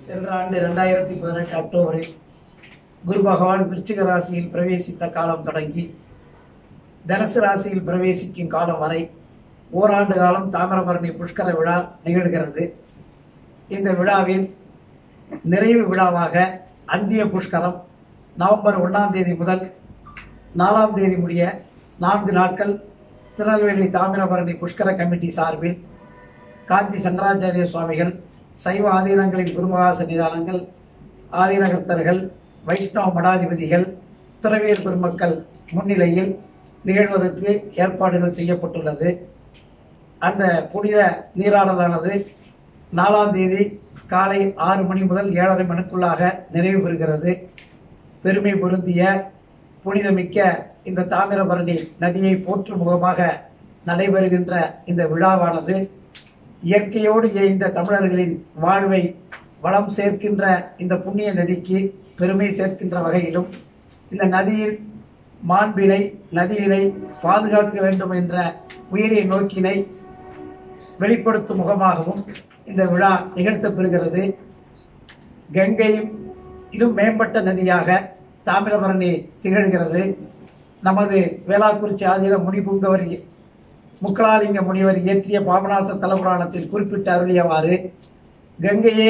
சென்ற ஆண்டு ரெண்டாயிரத்தி பதினெட்டு அக்டோபரில் குரு பகவான் விருச்சிக ராசியில் பிரவேசித்த காலம் தொடங்கி தனுசு ராசியில் பிரவேசிக்கும் காலம் வரை ஓராண்டு காலம் தாமிரபரணி புஷ்கர விழா நிகழ்கிறது இந்த விழாவில் நிறைவு விழாவாக அந்திய புஷ்கரம் நவம்பர் ஒன்றாம் தேதி முதல் நாலாம் தேதி முடிய நான்கு நாட்கள் திருநெல்வேலி தாமிரபரணி புஷ்கர கமிட்டி சார்பில் காஞ்சி சங்கராச்சாரிய சுவாமிகள் சைவ ஆதீனங்களின் குருமகா சன்னிதானங்கள் ஆதீனகர்த்தர்கள் வைஷ்ணவ மடாதிபதிகள் துறவியர் பெருமக்கள் முன்னிலையில் நிகழ்வதற்கு ஏற்பாடுகள் செய்யப்பட்டுள்ளது அந்த புனித நீராடலானது நாலாம் தேதி காலை ஆறு மணி முதல் ஏழரை மணிக்குள்ளாக நிறைவு பெறுகிறது பெருமை பொருந்திய புனிதமிக்க இந்த தாமிரபரணி நதியை போற்றும் முகமாக நடைபெறுகின்ற இந்த விழாவானது இயற்கையோடு இயைந்த தமிழர்களின் வாழ்வை வளம் சேர்க்கின்ற இந்த புண்ணிய நதிக்கு பெருமை சேர்க்கின்ற வகையிலும் இந்த நதியின் மாண்பினை நதியினை பாதுகாக்க வேண்டும் என்ற உயிரிய நோக்கினை வெளிப்படுத்தும் முகமாகவும் இந்த விழா நிகழ்த்தப்பெறுகிறது கங்கையும் இன்னும் மேம்பட்ட நதியாக தாமிரபரணி திகழ்கிறது நமது வேளாக்குறிச்சி ஆதீன முனிபுங்கவர் முக்கலாலிங்க முனிவர் இயற்றிய பாபநாச தலபுராணத்தில் குறிப்பிட்டு அருளியவாறு கங்கையே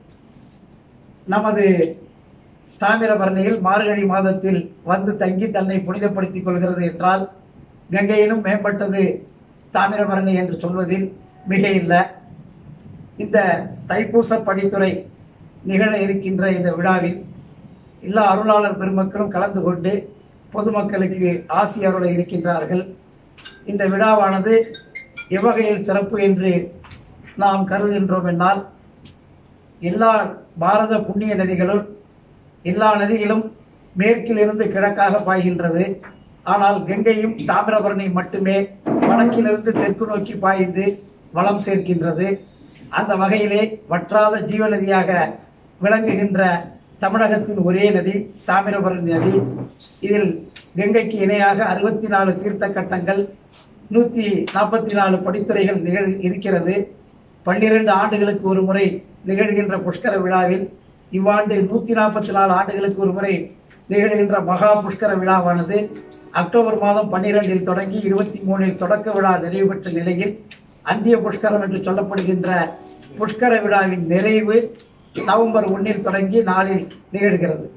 நமது தாமிரபரணியில் மார்கழி மாதத்தில் வந்து தங்கி தன்னை புனிதப்படுத்திக் கொள்கிறது என்றால் கங்கையினும் மேம்பட்டது தாமிரபரணி என்று சொல்வதில் மிக இல்லை இந்த தைப்பூச படித்துறை நிகழ இருக்கின்ற இந்த விழாவில் எல்லா அருளாளர் பெருமக்களும் கலந்து கொண்டு பொதுமக்களுக்கு ஆசி அருள இருக்கின்றார்கள் இந்த விழாவானது எவ்வகையில் சிறப்பு என்று நாம் கருதுகின்றோம் என்னால் எல்லா பாரத புண்ணிய நதிகளும் எல்லா நதிகளும் மேற்கிலிருந்து கிழக்காக பாய்கின்றது ஆனால் கங்கையும் தாமிரபரணி மட்டுமே வடக்கிலிருந்து தெற்கு நோக்கி பாய்ந்து வளம் சேர்க்கின்றது அந்த வகையிலே வற்றாத ஜீவநதியாக விளங்குகின்ற தமிழகத்தின் ஒரே நதி தாமிரபரணி நதி இதில் கங்கைக்கு இணையாக அறுபத்தி நாலு தீர்த்த கட்டங்கள் நூற்றி நாற்பத்தி நாலு படித்துறைகள் நிகழ் இருக்கிறது பன்னிரண்டு ஆண்டுகளுக்கு ஒரு முறை நிகழ்கின்ற புஷ்கர விழாவில் இவ்வாண்டு நூற்றி நாற்பத்தி நாலு ஆண்டுகளுக்கு ஒரு முறை நிகழ்கின்ற மகா புஷ்கர விழாவானது அக்டோபர் மாதம் பன்னிரெண்டில் தொடங்கி இருபத்தி மூணில் தொடக்க விழா நிறைவு பெற்ற நிலையில் அந்திய புஷ்கரம் என்று சொல்லப்படுகின்ற புஷ்கர விழாவின் நிறைவு நவம்பர் ஒன்றில் தொடங்கி நாளில் நிகழ்கிறது